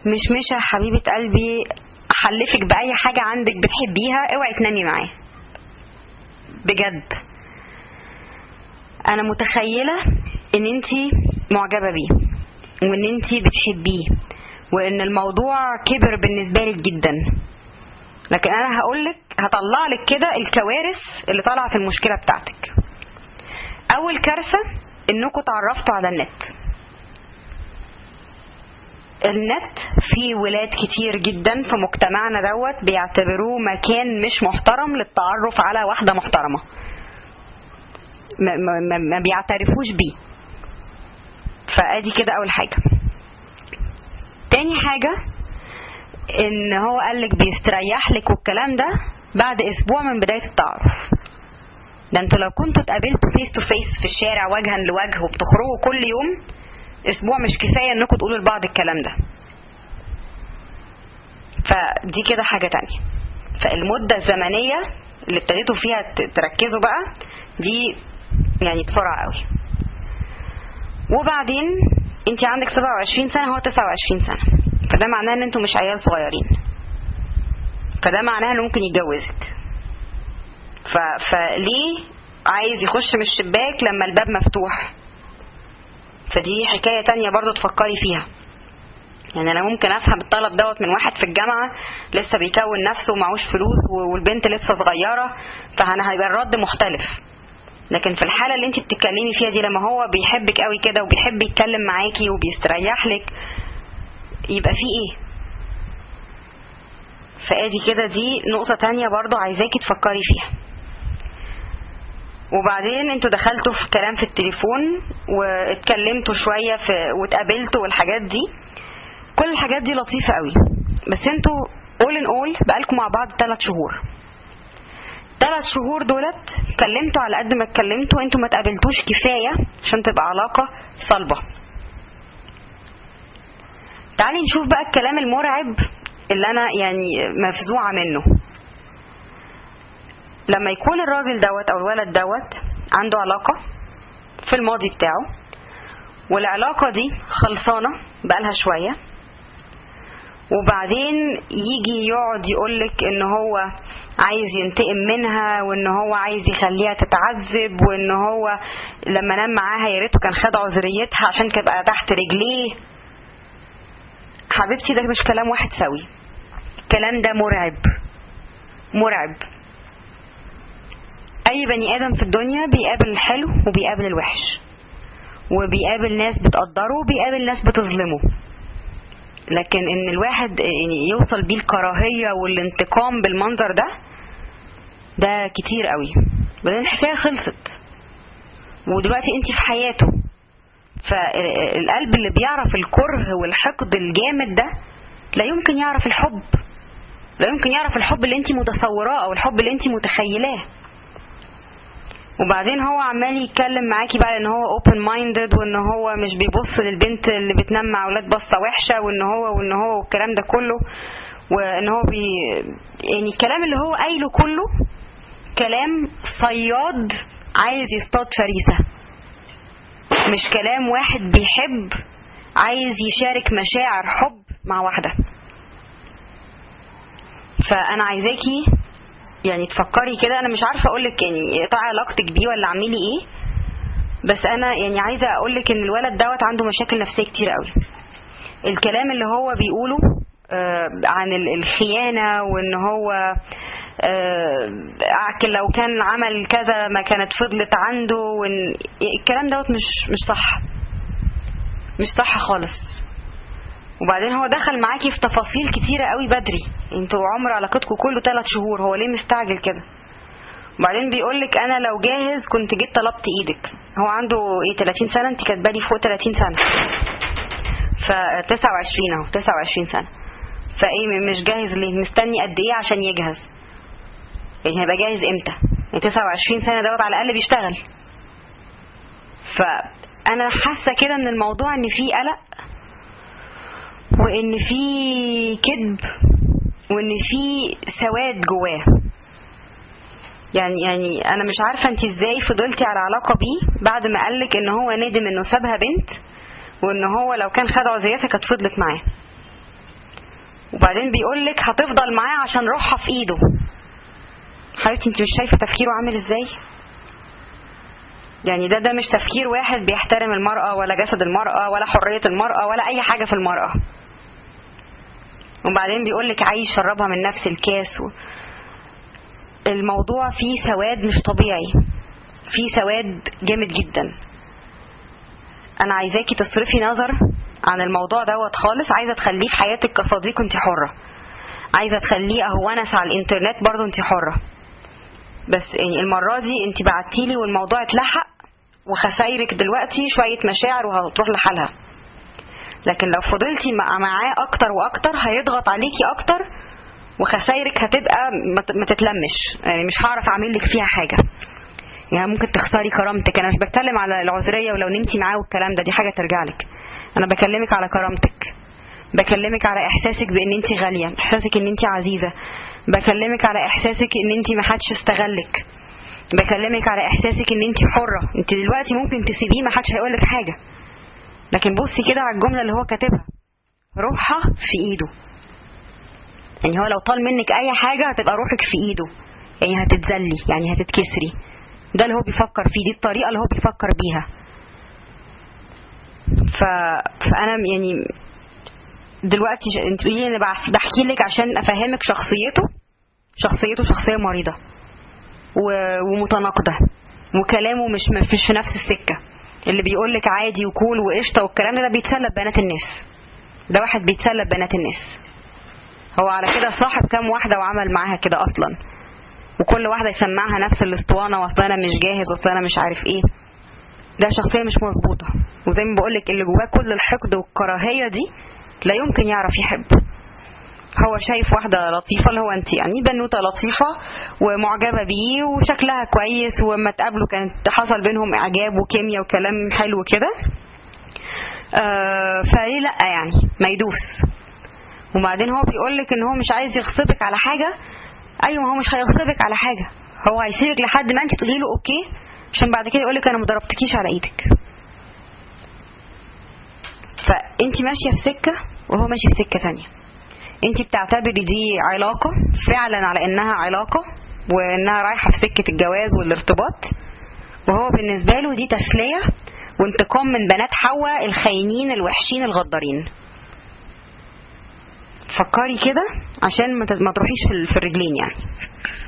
مشمشة حبيبة قلبي حلفك بأي حاجة عندك بتحبيها اوعي تنامي معاه بجد انا متخيلة ان انتي معجبة بيه وان انتي بتحبيه وان الموضوع كبر بالنسبة لك جدا لكن انا هقولك هطلع لك كده الكوارث اللي طالعه في المشكله بتاعتك اول كارثه انكم تعرفتوا على النت النت فيه ولاد كتير جدا في مجتمعنا دوت بيعتبروه مكان مش محترم للتعرف على واحده محترمه ما, ما, ما بيعترفوش بيه فادي كده اول حاجه تاني حاجه ان هو قالك بيستريح لك والكلام ده بعد اسبوع من بدايه التعارف ده انتوا لو كنتوا اتقابلتوا فيس تو فيس في الشارع وجها لوجه وبتخرجوا كل يوم اسبوع مش كفايه انكم تقولوا لبعض الكلام ده فدي كده حاجه تانية فالمده الزمنيه اللي ابتديتوا فيها تركزوا بقى دي يعني بسرعه قوي وبعدين انت عندك 27 سنه هو 29 سنه فده معناه ان انتوا مش عيال صغيرين فده معناه انه ممكن يتجوزك ف... فليه عايز يخش من الشباك لما الباب مفتوح فدي حكايه تانية برضو تفكري فيها يعني انا ممكن افهم الطلب دوت من واحد في الجامعه لسه بيكون نفسه ومعهوش فلوس والبنت لسه صغيره فانا هيبقى الرد مختلف لكن في الحالة اللي انت بتتكلمي فيها دي لما هو بيحبك قوي كده وبيحب يتكلم معاكي وبيستريح لك يبقى في ايه فادي كده دي نقطة تانية برضو عايزاكي تفكري فيها وبعدين انتوا دخلتوا في كلام في التليفون واتكلمتوا شوية في واتقابلتوا والحاجات دي كل الحاجات دي لطيفة قوي بس انتوا all in all بقالكم مع بعض ثلاث شهور ثلاث شهور دولت اتكلمتوا على قد ما اتكلمتوا انتوا ما اتقابلتوش كفايه عشان تبقى علاقه صلبه تعالي نشوف بقى الكلام المرعب اللي انا يعني مفزوعه منه لما يكون الراجل دوت او الولد دوت عنده علاقه في الماضي بتاعه والعلاقه دي خلصانه بقالها شويه وبعدين يجي يقعد يقولك ان هو عايز ينتقم منها وان هو عايز يخليها تتعذب وان هو لما نام معاها يا ريته كان خد عذريتها عشان تبقى تحت رجليه حبيبتي ده مش كلام واحد سوي الكلام ده مرعب مرعب اي بني ادم في الدنيا بيقابل الحلو وبيقابل الوحش وبيقابل ناس بتقدره وبيقابل ناس بتظلمه لكن ان الواحد يعني يوصل بيه الكراهية والانتقام بالمنظر ده ده كتير قوي بعدين الحكاية خلصت ودلوقتي انت في حياته فالقلب اللي بيعرف الكره والحقد الجامد ده لا يمكن يعرف الحب لا يمكن يعرف الحب اللي انت متصوراه او الحب اللي انت متخيلاه وبعدين هو عمال يتكلم معاكي بقى ان هو اوبن مايندد وان هو مش بيبص للبنت اللي بتنام مع اولاد بصه وحشه وان هو وان هو والكلام ده كله وان هو بي يعني الكلام اللي هو قايله كله كلام صياد عايز يصطاد فريسه مش كلام واحد بيحب عايز يشارك مشاعر حب مع واحده فانا عايزاكي يعني تفكري كده انا مش عارفه اقول لك يعني قطع علاقتك بيه ولا اعملي ايه بس انا يعني عايزه اقول لك ان الولد دوت عنده مشاكل نفسيه كتير قوي الكلام اللي هو بيقوله آه عن الخيانه وان هو آه لو كان عمل كذا ما كانت فضلت عنده وان الكلام دوت مش مش صح مش صح خالص وبعدين هو دخل معاكي في تفاصيل كتيرة قوي بدري انتوا عمر علاقتكم كله ثلاث شهور هو ليه مستعجل كده وبعدين بيقولك انا لو جاهز كنت جيت طلبت ايدك هو عنده ايه 30 سنة انت كاتبالي فوق 30 سنة ف 29 اهو 29 سنة فايه مش جاهز ليه مستني قد ايه عشان يجهز يعني هيبقى جاهز امتى يعني 29 سنة دوت على الاقل بيشتغل فانا حاسة كده ان الموضوع ان فيه قلق وان في كذب وان في سواد جواه يعني يعني انا مش عارفه انت ازاي فضلتي على علاقه بيه بعد ما قالك ان هو ندم انه سابها بنت وان هو لو كان خد عذريتها كانت فضلت معاه وبعدين بيقول لك هتفضل معاه عشان روحها في ايده حبيبتي انت مش شايفه تفكيره عامل ازاي يعني ده ده مش تفكير واحد بيحترم المرأة ولا جسد المرأة ولا حرية المرأة ولا أي حاجة في المرأة وبعدين بيقول لك عايز يشربها من نفس الكاس و... الموضوع فيه سواد مش طبيعي فيه سواد جامد جدا انا عايزاكي تصرفي نظر عن الموضوع دوت خالص عايزه تخليه في حياتك كصديق انت حره عايزه تخليه اهو ونس على الانترنت برضه انت حره بس يعني المره دي انت بعتيلي والموضوع اتلحق وخسايرك دلوقتي شويه مشاعر وهتروح لحالها لكن لو فضلتي معاه اكتر واكتر هيضغط عليكي اكتر وخسايرك هتبقى ما تتلمش يعني مش هعرف اعمل لك فيها حاجه يعني ممكن تخسري كرامتك انا مش بتكلم على العذريه ولو نمتي معاه والكلام ده دي حاجه ترجع لك انا بكلمك على كرامتك بكلمك على احساسك بان انت غاليه احساسك ان انت عزيزه بكلمك على احساسك ان انت ما حدش استغلك بكلمك على احساسك ان انت حره انت دلوقتي ممكن تسيبيه ما حدش هيقول لك حاجه لكن بصي كده على الجمله اللي هو كاتبها روحها في ايده يعني هو لو طال منك اي حاجه هتبقى روحك في ايده يعني هتتذلي يعني هتتكسري ده اللي هو بيفكر فيه دي الطريقه اللي هو بيفكر بيها ف... فانا يعني دلوقتي انت بتقولي انا بحكي لك عشان افهمك شخصيته شخصيته شخصيه مريضه و... ومتناقضه وكلامه مش مش في نفس السكه اللي بيقول لك عادي وكول وقشطه والكلام ده بيتسلى ببنات الناس ده واحد بيتسلى ببنات الناس هو على كده صاحب كام واحده وعمل معاها كده اصلا وكل واحده يسمعها نفس الاسطوانه واصل انا مش جاهز واصل انا مش عارف ايه ده شخصيه مش مظبوطه وزي ما بقول لك اللي جواه كل الحقد والكراهيه دي لا يمكن يعرف يحب هو شايف واحدة لطيفة اللي هو انت يعني بنوتة لطيفة ومعجبة بيه وشكلها كويس وما تقابلوا كانت حصل بينهم اعجاب وكيمياء وكلام حلو كده آه فليه لا يعني ما يدوس وبعدين هو بيقول لك ان هو مش عايز يغصبك على حاجة ايوه ما هو مش هيغصبك على حاجة هو هيسيبك لحد ما انت تقولي له اوكي عشان بعد كده يقول لك انا ما ضربتكيش على ايدك فانت ماشيه في سكه وهو ماشي في سكه تانية انت بتعتبري دي علاقه فعلا على انها علاقه وانها رايحه في سكه الجواز والارتباط وهو بالنسبه له دي تسليه وانتقام من بنات حواء الخاينين الوحشين الغدارين فكري كده عشان ما تروحيش في الرجلين يعني